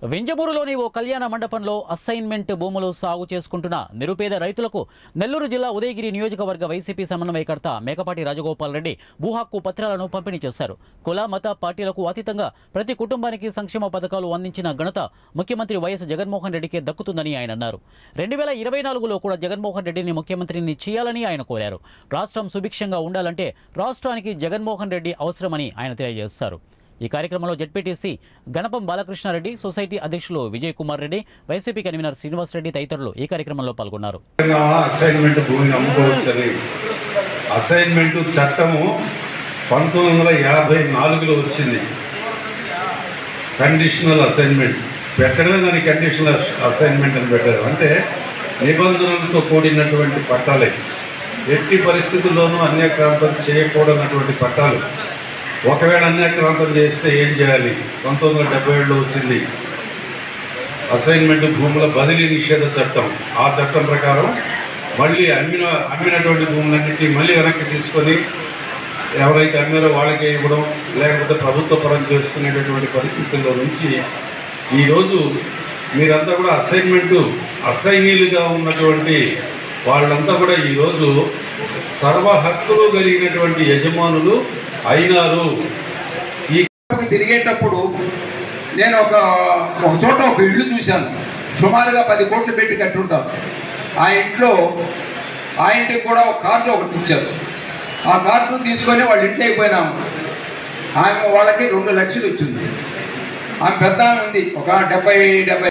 వింజమూరులోని ఓ కళ్యాణ మండపంలో అసైన్మెంట్ భూములు సాగు చేసుకుంటున్న నిరుపేద రైతులకు నెల్లూరు జిల్లా ఉదయగిరి నియోజకవర్గ వైసీపీ సమన్వయకర్త మేకపాటి రాజగోపాల్ రెడ్డి భూ హక్కు పత్రాలను పంపిణీ చేశారు కుల మత పార్టీలకు అతీతంగా ప్రతి కుటుంబానికి సంక్షేమ పథకాలు అందించిన ఘనత ముఖ్యమంత్రి వైఎస్ జగన్మోహన్ రెడ్డికే దక్కుతుందని ఆయన అన్నారు రెండు వేల ఇరవై నాలుగులో కూడా జగన్మోహన్ రెడ్డిని ముఖ్యమంత్రిని చేయాలని ఆయన కోరారు రాష్ట్రం సుభిక్షంగా ఉండాలంటే రాష్ట్రానికి జగన్మోహన్ రెడ్డి అవసరమని ఆయన తెలియజేస్తారు ఈ కార్యక్రమంలో జడ్పీటీసీ గణపం బాలకృష్ణారెడ్డి సొసైటీ అధ్యక్షులు విజయ్ కుమార్ రెడ్డి వైసీపీ కన్వీనర్ శ్రీనివాస్ రెడ్డి తదితరులు ఈ కార్యక్రమంలో పాల్గొన్నారు తెలంగాణ అసైన్మెంట్ భూమిని అమ్ముకోవచ్చని అసైన్మెంట్ చట్టము పంతొమ్మిది వందల యాభై నాలుగులో వచ్చింది కండిషనల్ అసైన్మెంట్ పెట్టడమే దాని కండిషనల్ అసైన్మెంట్ అని పెట్టారు అంటే నిబంధనలతో కూడినటువంటి పట్టాలే ఎట్టి పరిస్థితుల్లోనూ అన్యక్రాంతం చేయకూడనటువంటి పట్టాలు ఒకవేళ అన్యక్రాంతం చేస్తే ఏం చేయాలి పంతొమ్మిది వందల డెబ్బై ఏడులో వచ్చింది అసైన్మెంట్ భూముల బదిలీ నిషేధ చట్టం ఆ చట్టం ప్రకారం మళ్ళీ అమ్మిన అమ్మినటువంటి భూములన్నింటినీ మళ్ళీ వెనక్కి తీసుకొని ఎవరైతే అమ్మారో వాళ్ళకే ఇవ్వడం లేకపోతే ప్రభుత్వ పరం చేసుకునేటటువంటి పరిస్థితుల్లో నుంచి ఈరోజు మీరంతా కూడా అసైన్మెంటు అసైనీలుగా ఉన్నటువంటి వాళ్ళంతా కూడా ఈరోజు సర్వ హక్కులు కలిగినటువంటి యజమానులు అయినారు ఈ లోకి తిరిగేటప్పుడు నేను ఒక ఒక చోట ఒక ఇల్లు చూశాను సుమారుగా పది కోట్లు పెట్టి కట్టుంటారు ఆ ఇంట్లో ఆ ఇంటికి కూడా ఒక కార్డు ఒకటి ఇచ్చారు ఆ కార్డును తీసుకొని వాళ్ళ ఇంట్లో అయిపోయినాము ఆమె వాళ్ళకి రెండు లక్షలు వచ్చింది ఆమె పెద్ద ఆమె ఉంది ఒక డెబ్బై డెబ్బై